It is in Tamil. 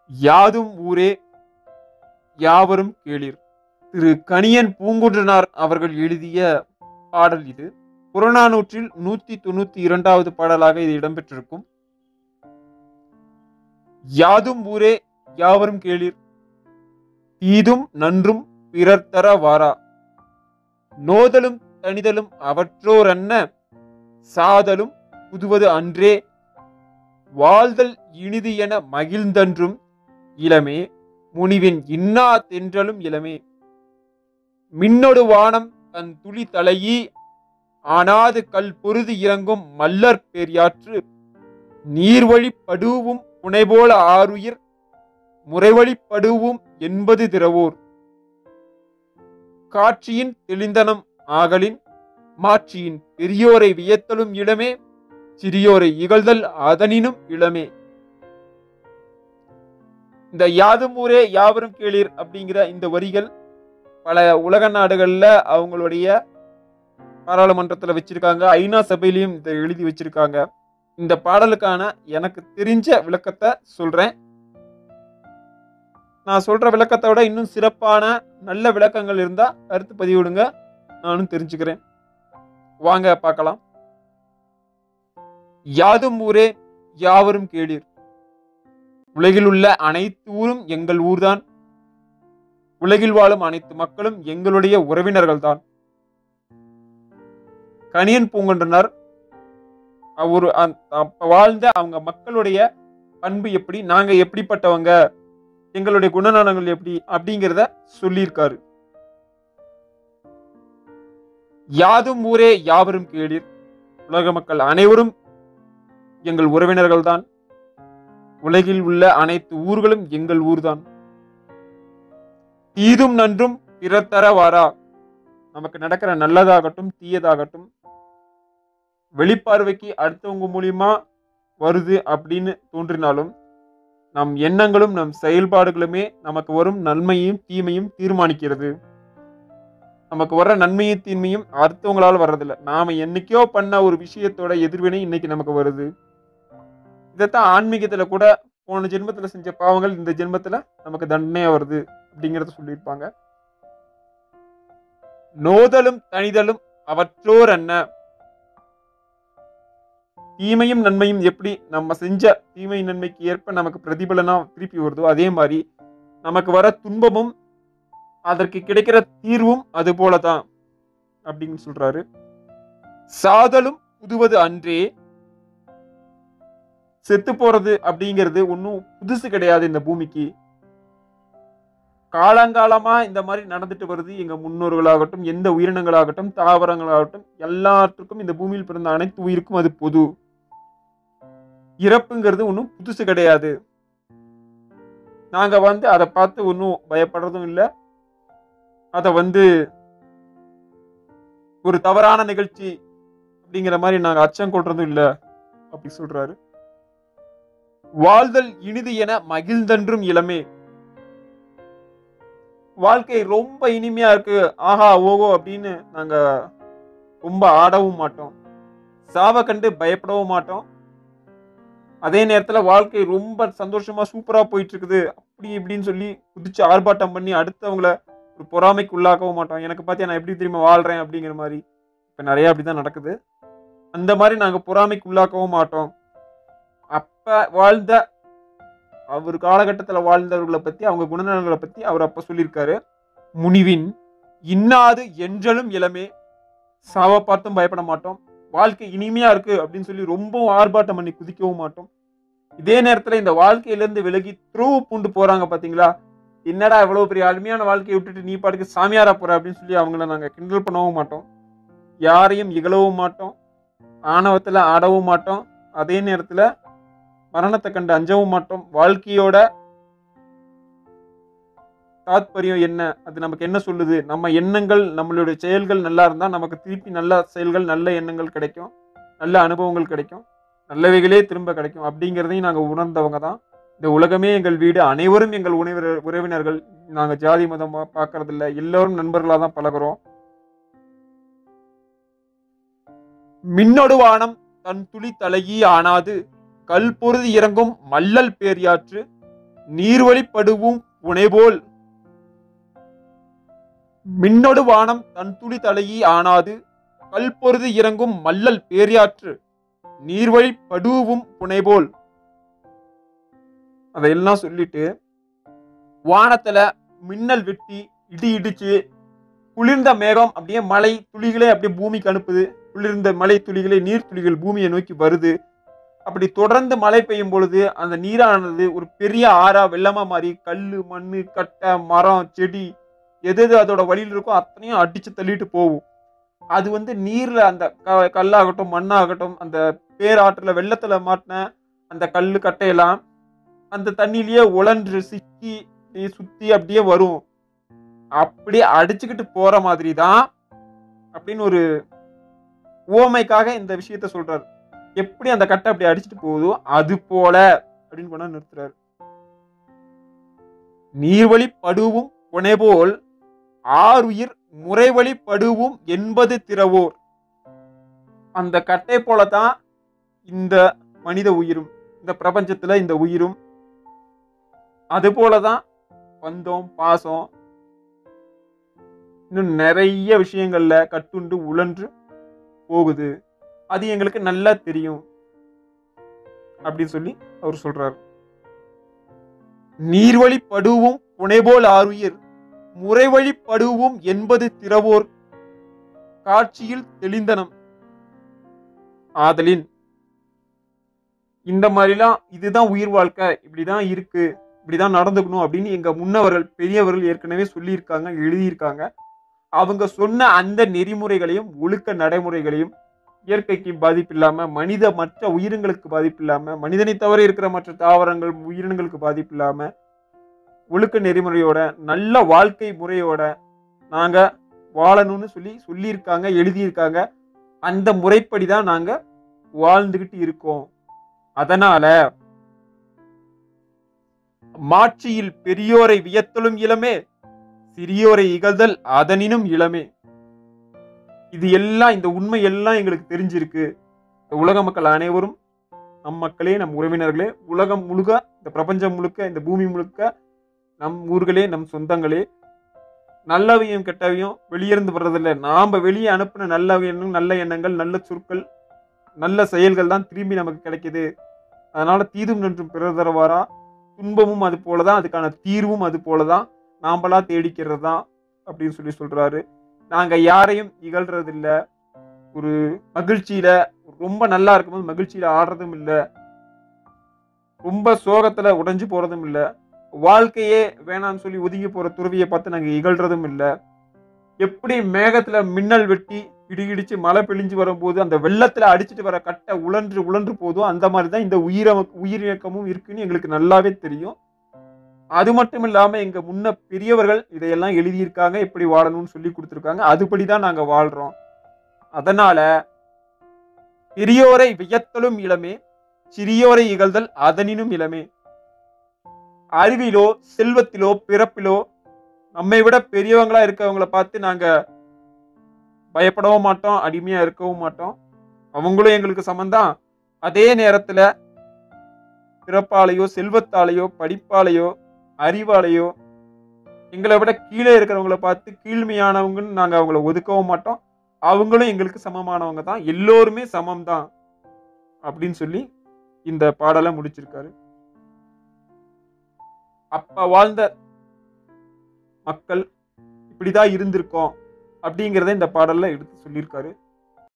யாதும் ஊரே யாவரும் கேளிர் திரு கணியன் பூங்குன்றனார் அவர்கள் எழுதிய பாடல் இது புறநானூற்றில் நூத்தி தொண்ணூத்தி இரண்டாவது பாடலாக இது இடம்பெற்றிருக்கும் யாதும் ஊரே யாவரும் கேளிர் தீதும் நன்றும் பிறர் தர வாரா நோதலும் தனிதலும் அவற்றோர் அன்ன சாதலும் புதுவது அன்றே வாழ்தல் இனிது என மகிழ்ந்தன்றும் இளமே முனிவின் இன்னா தென்றலும் இளமே மின்னொடு வானம் தன் துளி தலையி ஆனாது கல் பொருது இறங்கும் மல்லர் பேரியாற்று நீர்வழி படுவும் புனைபோல ஆறுயிர் முறைவழி படுவும் என்பது திறவோர் காட்சியின் தெளிந்தனம் ஆகலின் மாட்சியின் பெரியோரை வியத்தலும் இளமே சிறியோரை இகழ்தல் அதனினும் இளமே இந்த யாதும் ஊரே யாவரும் கேளீர் அப்படிங்கிற இந்த வரிகள் பல உலக நாடுகள்ல அவங்களுடைய பாராளுமன்றத்துல வச்சிருக்காங்க ஐநா சபையிலையும் இதை எழுதி வச்சிருக்காங்க இந்த பாடலுக்கான எனக்கு தெரிஞ்ச விளக்கத்தை சொல்றேன் நான் சொல்ற விளக்கத்தை விட இன்னும் சிறப்பான நல்ல விளக்கங்கள் இருந்தா கருத்து பதிவிடுங்க நானும் தெரிஞ்சுக்கிறேன் வாங்க பார்க்கலாம் யாதும் ஊரே யாவரும் கேளீர் உலகில் உள்ள அனைத்து ஊரும் எங்கள் ஊர்தான் உலகில் வாழும் அனைத்து மக்களும் எங்களுடைய உறவினர்கள்தான் கணியன் பூங்கொன்றனர் அவர் அப்ப வாழ்ந்த அவங்க மக்களுடைய பண்பு எப்படி நாங்க எப்படிப்பட்டவங்க எங்களுடைய குணநலங்கள் எப்படி அப்படிங்கிறத சொல்லியிருக்காரு யாதும் ஊரே யாவரும் கேளீர் உலக மக்கள் அனைவரும் எங்கள் உறவினர்கள்தான் உலகில் உள்ள அனைத்து ஊர்களும் எங்கள் ஊர்தான் தீதும் நன்றும் பிறர் தர வாரா நமக்கு நடக்கிற நல்லதாகட்டும் தீயதாகட்டும் வெளிப்பார்வைக்கு அடுத்தவங்க மூலியமா வருது அப்படின்னு தோன்றினாலும் நம் எண்ணங்களும் நம் செயல்பாடுகளுமே நமக்கு வரும் நன்மையும் தீமையும் தீர்மானிக்கிறது நமக்கு வர்ற நன்மையும் தீமையும் அடுத்தவங்களால வர்றதில்ல நாம என்னைக்கோ பண்ண ஒரு விஷயத்தோட எதிர்வினை இன்னைக்கு நமக்கு வருது இதைத்தான் ஆன்மீகத்துல கூட போன ஜென்மத்துல செஞ்ச பாவங்கள் இந்த ஜென்மத்துல நமக்கு தண்டனையா வருது அப்படிங்கறத சொல்லியிருப்பாங்க நோதலும் தனிதலும் அவற்றோர் என்ன தீமையும் நன்மையும் எப்படி நம்ம செஞ்ச தீமை நன்மைக்கு ஏற்ப நமக்கு பிரதிபலனா திருப்பி வருதோ அதே மாதிரி நமக்கு வர துன்பமும் அதற்கு கிடைக்கிற தீர்வும் அது போலதான் அப்படின்னு சொல்றாரு சாதலும் புதுவது அன்றே செத்து போறது அப்படிங்கிறது ஒன்றும் புதுசு கிடையாது இந்த பூமிக்கு காலங்காலமா இந்த மாதிரி நடந்துட்டு வருது எங்க முன்னோர்களாகட்டும் எந்த உயிரினங்களாகட்டும் தாவரங்களாகட்டும் எல்லாத்துக்கும் இந்த பூமியில் பிறந்த அனைத்து உயிருக்கும் அது பொது இறப்புங்கிறது ஒன்றும் புதுசு கிடையாது நாங்க வந்து அதை பார்த்து ஒன்றும் பயப்படுறதும் இல்லை அதை வந்து ஒரு தவறான நிகழ்ச்சி அப்படிங்கிற மாதிரி நாங்க அச்சம் கொள்றதும் இல்லை அப்படி சொல்றாரு வாழ்தல் இனிது என மகிழ்ந்தன்றும் இளமே வாழ்க்கை ரொம்ப இனிமையா இருக்கு ஆஹா ஓகோ அப்படின்னு நாங்க ரொம்ப ஆடவும் மாட்டோம் சாவ கண்டு பயப்படவும் மாட்டோம் அதே நேரத்துல வாழ்க்கை ரொம்ப சந்தோஷமா சூப்பரா போயிட்டு இருக்குது அப்படி இப்படின்னு சொல்லி குதிச்சு ஆர்ப்பாட்டம் பண்ணி அடுத்தவங்கள ஒரு பொறாமைக்கு உள்ளாக்கவும் மாட்டோம் எனக்கு பார்த்தியா நான் எப்படி திரும்ப வாழ்றேன் அப்படிங்கிற மாதிரி இப்ப நிறைய அப்படிதான் நடக்குது அந்த மாதிரி நாங்க பொறாமைக்கு உள்ளாக்கவும் மாட்டோம் அப்ப வாழ்ந்த அவர் காலகட்டத்துல வாழ்ந்தவர்களை பத்தி அவங்க குணநலன்களை பத்தி அவர் அப்ப சொல்லியிருக்காரு முனிவின் இன்னாது என்றலும் இளமே சாவ பார்த்தும் பயப்பட மாட்டோம் வாழ்க்கை இனிமையா இருக்கு அப்படின்னு சொல்லி ரொம்பவும் ஆர்ப்பாட்டம் பண்ணி குதிக்கவும் மாட்டோம் இதே நேரத்துல இந்த வாழ்க்கையில இருந்து விலகி த்ரூ பூண்டு போறாங்க பாத்தீங்களா என்னடா இவ்வளவு பெரிய அருமையான வாழ்க்கையை விட்டுட்டு நீ பாட்டுக்கு சாமியாரா போற அப்படின்னு சொல்லி அவங்கள நாங்க கிண்டல் பண்ணவும் மாட்டோம் யாரையும் இகழவும் மாட்டோம் ஆணவத்துல ஆடவும் மாட்டோம் அதே நேரத்துல மரணத்தை கண்டு அஞ்சவும் மாட்டோம் வாழ்க்கையோட தாத்பரியம் என்ன அது நமக்கு என்ன சொல்லுது நம்ம எண்ணங்கள் நம்மளுடைய செயல்கள் நல்லா இருந்தா நமக்கு திருப்பி நல்ல செயல்கள் நல்ல எண்ணங்கள் கிடைக்கும் நல்ல அனுபவங்கள் கிடைக்கும் நல்லவைகளே திரும்ப கிடைக்கும் அப்படிங்கிறதையும் நாங்கள் உணர்ந்தவங்க தான் இந்த உலகமே எங்கள் வீடு அனைவரும் எங்கள் உணவினர் உறவினர்கள் நாங்கள் ஜாதி மதம் பார்க்கறது இல்ல எல்லோரும் நண்பர்களாக தான் பழகுறோம் மின்னொடு வானம் தன் துளி தலையி ஆனாது கல் பொருதி இறங்கும் மல்லல் பேரியாற்று நீர்வழிப்படுவும் புனைபோல் மின்னொடு வானம் தன் துளி தலையி ஆனாது கல்பொருது இறங்கும் மல்லல் பேரியாற்று நீர்வழி படுவும் புனைபோல் அதையெல்லாம் சொல்லிட்டு வானத்துல மின்னல் வெட்டி இடி இடிச்சு குளிர்ந்த மேகம் அப்படியே மழை துளிகளே அப்படியே பூமிக்கு அனுப்புது குளிர்ந்த மழை துளிகளே நீர் துளிகள் பூமியை நோக்கி வருது அப்படி தொடர்ந்து மழை பெய்யும் பொழுது அந்த நீரானது ஒரு பெரிய ஆறா வெள்ளமா மாறி கல்லு மண்ணு கட்டை மரம் செடி எது எது அதோட வழியில் இருக்கோ அத்தனையும் அடிச்சு தள்ளிட்டு போகும் அது வந்து நீர்ல அந்த க- கல்லாகட்டும் மண்ணாகட்டும் அந்த பேராற்றுல வெள்ளத்துல மாட்டின அந்த கல்லு கட்டையெல்லாம் அந்த தண்ணியிலேயே உழன்று சிக்கி அப்படியே சுத்தி அப்படியே வரும் அப்படியே அடிச்சுக்கிட்டு போற மாதிரி தான் அப்படின்னு ஒரு ஓமைக்காக இந்த விஷயத்த சொல்றாரு எப்படி அந்த கட்டை அப்படி அடிச்சுட்டு போகுதோ அது போல அப்படின்னு கொண்டா நிறுத்துறாரு நீர்வழி படுவும் புனைபோல் ஆறுயிர் முறைவழி படுவும் என்பது திறவோர் அந்த கட்டை போலதான் இந்த மனித உயிரும் இந்த பிரபஞ்சத்துல இந்த உயிரும் அது போலதான் பந்தம் பாசம் இன்னும் நிறைய விஷயங்கள்ல கட்டுண்டு உழன்று போகுது அது எங்களுக்கு நல்லா தெரியும் அப்படின்னு சொல்லி அவர் சொல்றாரு நீர்வழி படுவும் புனைபோல் ஆறுயிர் முறைவழி படுவும் என்பது திறவோர் காட்சியில் தெளிந்தனம் ஆதலின் இந்த மாதிரிலாம் இதுதான் உயிர் வாழ்க்கை இப்படிதான் இருக்கு இப்படிதான் நடந்துக்கணும் அப்படின்னு எங்க முன்னவர்கள் பெரியவர்கள் ஏற்கனவே சொல்லியிருக்காங்க எழுதியிருக்காங்க அவங்க சொன்ன அந்த நெறிமுறைகளையும் ஒழுக்க நடைமுறைகளையும் இயற்கைக்கு பாதிப்பு இல்லாம மனித மற்ற உயிரினங்களுக்கு பாதிப்பு இல்லாம மனிதனை தவிர இருக்கிற மற்ற தாவரங்கள் உயிரினங்களுக்கு பாதிப்பு இல்லாம ஒழுக்க நெறிமுறையோட நல்ல வாழ்க்கை முறையோட நாங்க வாழணும்னு சொல்லி சொல்லியிருக்காங்க எழுதியிருக்காங்க அந்த முறைப்படி தான் நாங்க வாழ்ந்துகிட்டு இருக்கோம் அதனால மாட்சியில் பெரியோரை வியத்தலும் இளமே சிறியோரை இகழ்தல் அதனினும் இளமே இது எல்லாம் இந்த உண்மை எல்லாம் எங்களுக்கு தெரிஞ்சிருக்கு இந்த உலக மக்கள் அனைவரும் நம் மக்களே நம் உறவினர்களே உலகம் முழுக்க இந்த பிரபஞ்சம் முழுக்க இந்த பூமி முழுக்க நம் ஊர்களே நம் சொந்தங்களே நல்லவையும் கெட்டவையும் வெளியிருந்து வர்றதில்ல நாம வெளியே அனுப்பின நல்ல எண்ணம் நல்ல எண்ணங்கள் நல்ல சொற்கள் நல்ல செயல்கள் தான் திரும்பி நமக்கு கிடைக்குது அதனால தீதும் நன்றும் பிறர் தரவாரா துன்பமும் அது போலதான் அதுக்கான தீர்வும் அது போலதான் நாம்பளா தேடிக்கிறது தான் அப்படின்னு சொல்லி சொல்றாரு நாங்க யாரையும் இகழ்றது இல்ல ஒரு மகிழ்ச்சியில ரொம்ப நல்லா இருக்கும்போது மகிழ்ச்சியில ஆடுறதும் இல்ல ரொம்ப சோகத்துல உடைஞ்சு போறதும் இல்ல வாழ்க்கையே வேணாம்னு சொல்லி ஒதுங்கி போற துறவியை பார்த்து நாங்க இகழ்றதும் இல்ல எப்படி மேகத்துல மின்னல் வெட்டி இடி இடிச்சு மழை பிழிஞ்சு வரும்போது அந்த வெள்ளத்துல அடிச்சிட்டு வர கட்டை உழன்று உழன்று போதும் அந்த மாதிரி தான் இந்த உயிர உயிரிழக்கமும் இருக்குன்னு எங்களுக்கு நல்லாவே தெரியும் அது மட்டும் இல்லாம எங்க முன்ன பெரியவர்கள் இதையெல்லாம் எழுதியிருக்காங்க எப்படி வாழணும்னு சொல்லி கொடுத்துருக்காங்க அதுபடிதான் நாங்க வாழ்றோம் அதனால பெரியோரை வியத்தலும் இளமே சிறியோரை இகழ்தல் அதனினும் இளமே அறிவிலோ செல்வத்திலோ பிறப்பிலோ நம்மை விட பெரியவங்களா இருக்கவங்கள பார்த்து நாங்க பயப்படவும் மாட்டோம் அடிமையா இருக்கவும் மாட்டோம் அவங்களும் எங்களுக்கு சமந்தான் அதே நேரத்துல பிறப்பாலையோ செல்வத்தாலேயோ படிப்பாலேயோ அறிவாலையோ எங்களை விட கீழே இருக்கிறவங்கள பார்த்து கீழ்மையானவங்கன்னு நாங்க அவங்கள ஒதுக்கவும் மாட்டோம் அவங்களும் எங்களுக்கு சமமானவங்க தான் எல்லோருமே சமம் தான் அப்படின்னு சொல்லி இந்த பாடலை முடிச்சிருக்காரு அப்ப வாழ்ந்த மக்கள் இப்படிதான் இருந்திருக்கோம் அப்படிங்கிறத இந்த பாடல்ல எடுத்து சொல்லியிருக்காரு